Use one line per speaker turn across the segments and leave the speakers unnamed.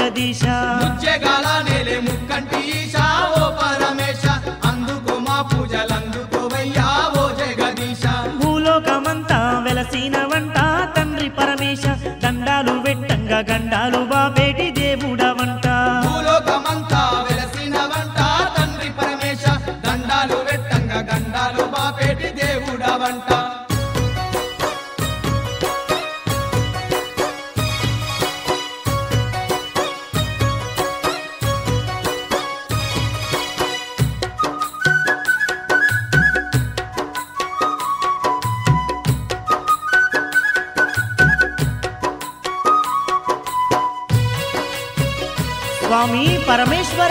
జగదీశ
ముచ్చెగాల నేలే ముక్కంటి ఈశా ఓ పరమేశ అందుకో మా పూజలందుకోవయ్యా ఓ జగదీశ
భూలోకమంతా వెలసిన వంట తండ్రి పరమేశ దండాలు వెట్టంగా గండాలు బాబేటి దేవుడవంట
భూలోకమంతా వెలసిన వంట తండ్రి పరమేశ దండాలు వెట్టంగా గండాలు బాపేటి దేవుడవంట
స్వామి పరమేశ్వర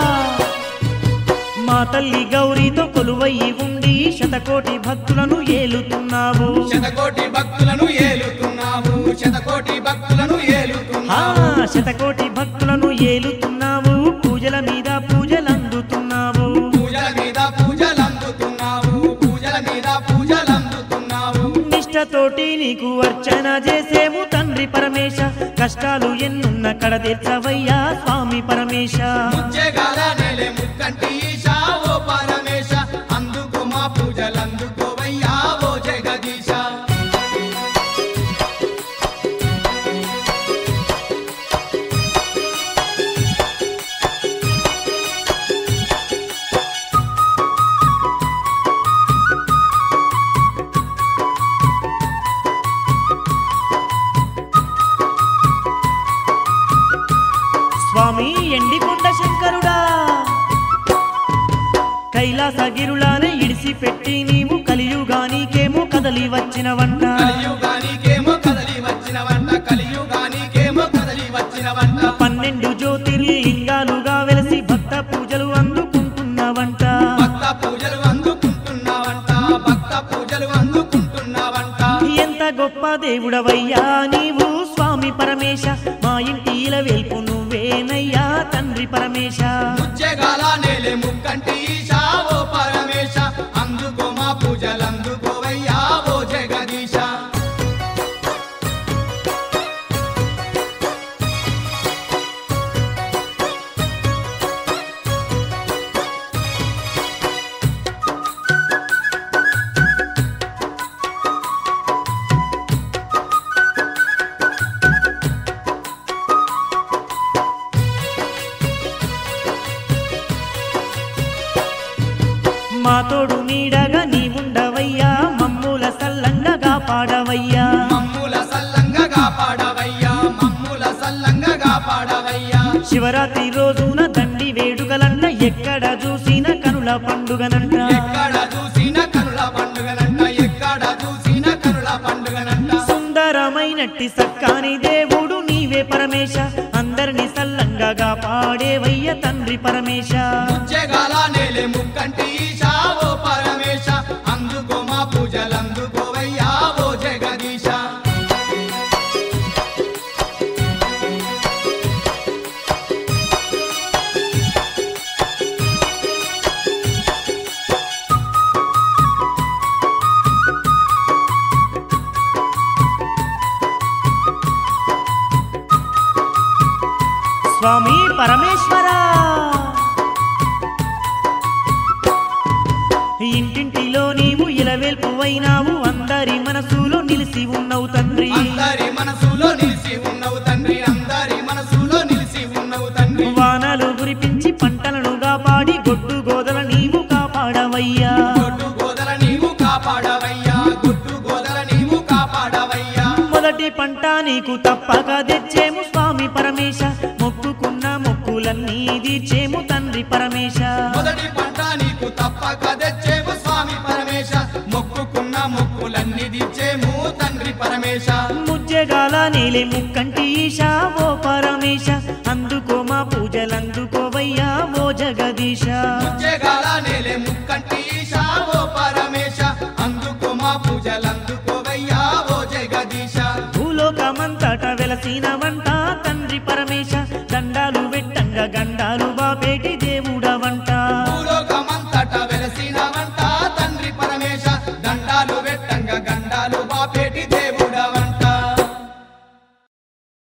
మా తల్లి గౌరీతో కొలువయ్యి ఉండి శతకోటి భక్తులను ఏలుతున్నావు
శతకోటి భక్తులను ఏలుతున్నావు శతకోటి భక్తులను
ఆ
ఏలుతున్నావు
శతకోటి భక్తులను ఏలుతున్నావు పూజల మీద పూజలందుతున్నావు
పూజల మీద పూజలందుతున్నావు పూజల మీద పూజలందుతున్నావు
నిష్టతోటి నీకు అర్చన చేసేము తండ్రి పరమేశ కష్టాలు ఎన్నున్న కడ తీర్చవయ్యా స్వామి పరమేశ
ముచ్చెగాల నేలే ముక్కంటి ఈశా ఓ పరమేశ అందుకు మా పూజలందుకోవయ్యా ఓ జగదీశ
స్వామి ఎండికొండ శంకరుడా కైలాసగిరులానే ఇడిసి పెట్టి నీవు కలియుగానికేమో కదలి వచ్చినవంట
కలియుగానికేమో కదలి వచ్చిన వంట కలియుగానికేమో కదలి వచ్చిన వంట
పన్నెండు జ్యోతిర్లింగాలుగా వెలసి భక్త పూజలు అందుకుంటున్నవంట
భక్త పూజలు అందుకుంటున్నావంట భక్త పూజలు అందుకుంటున్నావంట
ఎంత గొప్ప దేవుడవయ్యా నీవు స్వామి పరమేశ మా ఇంటి వెల్పు నువ్వేనయ్యా తండ్రి పరమేశ
ముచ్చెగాల నేలే ముక్కంటి ఈశా ఓ పరమేశ అందుకో మా పూజలందుకోవయ్యా ఓ జగదీశ
మా తోడు నీడగా నీవుండవయ్యా మమ్ముల సల్లంగా కాపాడవయ్యా
మమ్ముల సల్లంగా కాపాడవయ్యా మమ్ముల సల్లంగా కాపాడవయ్యా
శివరాత్రి రోజున దండి వేడుకలంట ఎక్కడ చూసిన కనుల పండుగనంట
ఎక్కడ చూసిన కనుల పండుగనంట ఎక్కడ చూసిన కనుల పండుగనంట
సుందరమైనట్టి సక్కాని దేవుడు నీవే పరమేశ అందరిని సల్లంగా కాపాడేవయ్య తండ్రి పరమేశ
ముచ్చెగాల నేలే ముక్కంటి ఈశా ఓ పరమేశ అందుకో మా పూజలందుకోవయ్యా ఓ జగదీశ
స్వామి పరమేశ్వర ఇంటింటిలో నీవు ఇలవేల్పువైనావు అందరి మనసులో నిలిసి ఉన్నవు తండ్రి
అందరి మనసులో నిలిచి ఉన్నవు తండ్రి అందరి మనసులో నిలిచి ఉన్నవు తండ్రి
వానలు కురిపించి పంటలను కాపాడి గొడ్డు గోదల నీవు కాపాడవయ్యా
గొడ్డు గోదల నీవు కాపాడవయ్యా గొడ్డు గోదల నీవు కాపాడవయ్యా
మొదటి పంట నీకు తప్పక తెచ్చేము స్వామి పరమేశ మొక్కుకున్న మొక్కులన్నీ తీర్చేము తండ్రి పరమేశ
మొదటి పంట నీకు తప్పక తెచ్చేము స్వామి పరమేశ మొక్కుకున్న మొక్కులన్నీ దిచ్చేము తండ్రి పరమేశ
ముజ్జగాల నీలే ముక్కంటి ఈశా ఓ పరమేశ అందుకో మా పూజలందుకోవయ్యా ఓ జగదీశ
ముచ్చెగాల నేలే ముక్కంటి ఈశా ఓ పరమేశ అందుకో మా పూజలందుకోవయ్యా ఓ జగదీశ
భూలోకమంతట వెలసిన వంట తండ్రి పరమేశ దండాలు వెట్టంగా గండ